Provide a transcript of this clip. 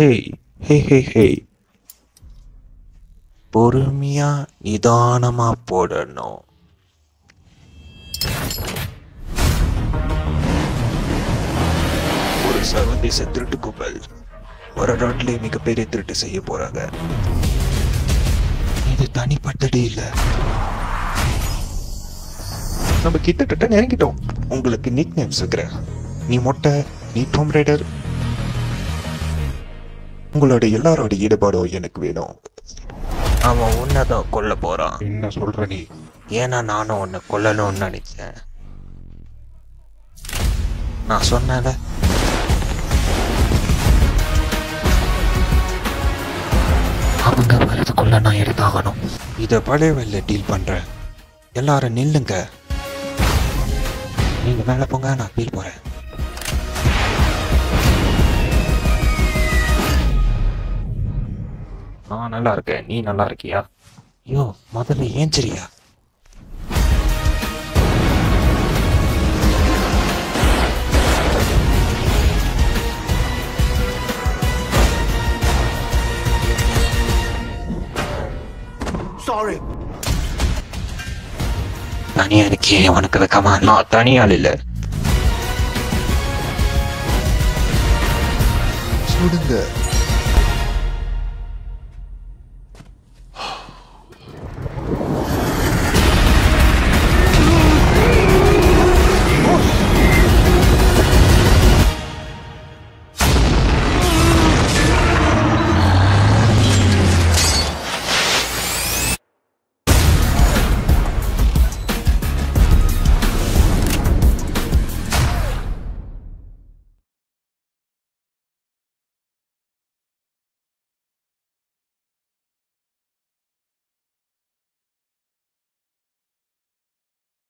Hey ஹே ஹே ஹே பொறுமையா நிதானமா போடணும் ஒரு சர்வதேச திருட்டு கும்பல் ஒரு நாட்டிலே மிகப்பெரிய திருட்டு செய்ய போறாங்க இது தனிப்பட்டது இல்ல நம்ம கிட்டத்தட்ட நெருங்கிட்டோம் உங்களுக்கு நிக் நேம்ஸ் இருக்கிறேன் நீ மொட்டை நீ டாம் ரைடர் உங்களோட எல்லாரோட ஈடுபாடும் எனக்கு வேணும் அவன் உன்னதான் கொல்ல போறான் என்ன சொல்ற நீ ஏன்னா நானும் உன்னை கொல்லணும்னு நினைச்சேன் நான் சொன்னல அவங்க வரதுக்குள்ள நான் எடுத்தாகணும் இத பழைய வேலை டீல் பண்றேன் எல்லாரும் நில்லுங்க நீங்க மேல போங்க நான் கீழ் போறேன் நான் நல்லா இருக்கேன் நீ நல்லா இருக்கியா ஐயோ முதல்ல ஏஞ்சிரியா Sorry. தனியா இருக்கியே உனக்கு வைக்கமா நான் தனியாள் இல்ல சுடுங்க